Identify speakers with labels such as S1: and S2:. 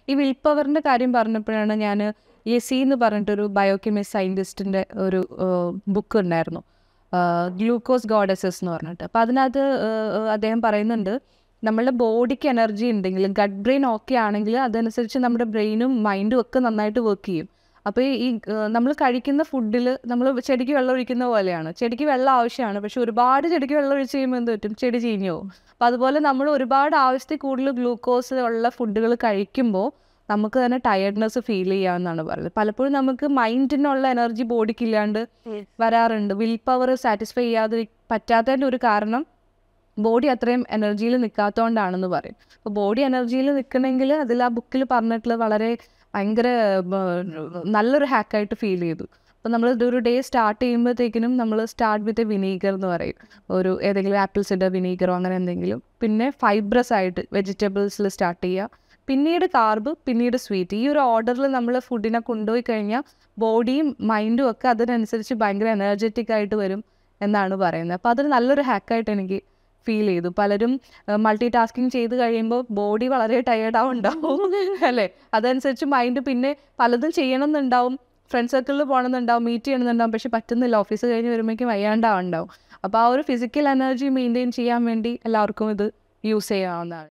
S1: ഈ വിൽ പവറിൻ്റെ കാര്യം പറഞ്ഞപ്പോഴാണ് ഞാൻ യെസി എന്ന് പറഞ്ഞിട്ടൊരു ബയോകെമിസ്റ്റ് സയൻറ്റിസ്റ്റിൻ്റെ ഒരു ബുക്ക് ഉണ്ടായിരുന്നു ഗ്ലൂക്കോസ് ഗോഡസസ് എന്ന് പറഞ്ഞിട്ട് അപ്പോൾ അതിനകത്ത് ഏഹ്, അദ്ദേഹം പറയുന്നുണ്ട് നമ്മളുടെ ബോഡിക്ക് എനർജി ഉണ്ടെങ്കിൽ ഗട്ട് ബ്രെയിൻ ഓക്കെ ആണെങ്കിൽ അതനുസരിച്ച് നമ്മുടെ ബ്രെയിനും മൈൻഡും ഒക്കെ നന്നായിട്ട് വർക്ക് ചെയ്യും അപ്പോൾ ഈ നമ്മൾ കഴിക്കുന്ന ഫുഡിൽ നമ്മൾ ചെടിക്ക് വെള്ളം ഒഴിക്കുന്ന പോലെയാണ് ചെടിക്ക് വെള്ളം ആവശ്യമാണ് പക്ഷെ ഒരുപാട് ചെടിക്ക് വെള്ളം ഒഴിച്ച് കഴിയുമ്പോൾ എന്ത് പറ്റും ചെടി ചീഞ്ഞു പോകും അപ്പോൾ അതുപോലെ നമ്മൾ ഒരുപാട് ആവശ്യത്തിൽ കൂടുതൽ ഗ്ലൂക്കോസ് ഉള്ള ഫുഡുകൾ കഴിക്കുമ്പോൾ നമുക്ക് തന്നെ ടയർഡ്നെസ് ഫീൽ ചെയ്യാമെന്നാണ് പറയുന്നത് പലപ്പോഴും നമുക്ക് മൈൻഡിനുള്ള എനർജി ബോഡിക്ക് ഇല്ലാണ്ട് വരാറുണ്ട് വിൽ പവർ സാറ്റിസ്ഫൈ ചെയ്യാതെ പറ്റാത്തതിൻ്റെ ഒരു കാരണം ബോഡി അത്രയും എനർജിയിൽ നിൽക്കാത്തതുകൊണ്ടാണെന്ന് പറയും അപ്പോൾ ബോഡി എനർജിയിൽ നിൽക്കണമെങ്കിൽ അതിൽ ആ ബുക്കിൽ പറഞ്ഞിട്ടുള്ള വളരെ ഭയങ്കര ബ- നല്ലൊരു ഹാക്കായിട്ട് ഫീൽ ചെയ്തു അപ്പോൾ നമ്മൾ ഒരു ഡേ സ്റ്റാർട്ട് ചെയ്യുമ്പോഴത്തേക്കിനും നമ്മൾ സ്റ്റാർട്ട് വിത്ത് വിനീഗർ എന്ന് പറയും ഒരു ഏതെങ്കിലും ആപ്പിൾ സിഡർ വിനീഗറോ അങ്ങനെ എന്തെങ്കിലും പിന്നെ ഫൈബ്രസ് ആയിട്ട് വെജിറ്റബിൾസിൽ സ്റ്റാർട്ട് ചെയ്യുക പിന്നീട് കാർബ് പിന്നീട് സ്വീറ്റ് ഈ ഒരു ഓർഡറിൽ നമ്മൾ ഫുഡിനെ കൊണ്ടുപോയി കഴിഞ്ഞാൽ ബോഡിയും മൈൻഡും ഒക്കെ അതിനനുസരിച്ച് ഭയങ്കര എനർജറ്റിക് ആയിട്ട് വരും എന്നാണ് പറയുന്നത് അപ്പോൾ അതൊരു നല്ലൊരു ഹാക്കായിട്ട് എനിക്ക് ഫീൽ ചെയ്തു പലരും മൾട്ടി ടാസ്കിങ് ചെയ്ത് കഴിയുമ്പോൾ ബോഡി വളരെ ടയേർഡാവും ഉണ്ടാവും അല്ലേ അതനുസരിച്ച് മൈൻഡ് പിന്നെ പലതും ചെയ്യണം എന്നുണ്ടാവും ഫ്രണ്ട് സർക്കിളിൽ പോകണമെന്നുണ്ടാവും മീറ്റ് ചെയ്യണമെന്നുണ്ടാവും പക്ഷെ പറ്റുന്നില്ല ഓഫീസ് കഴിഞ്ഞ് വരുമ്പോഴേക്കും വയ്യാണ്ടാവുണ്ടാവും അപ്പോൾ ആ ഒരു ഫിസിക്കൽ എനർജി മെയിൻറ്റെയിൻ ചെയ്യാൻ വേണ്ടി എല്ലാവർക്കും ഇത് യൂസ് ചെയ്യാവുന്നതാണ്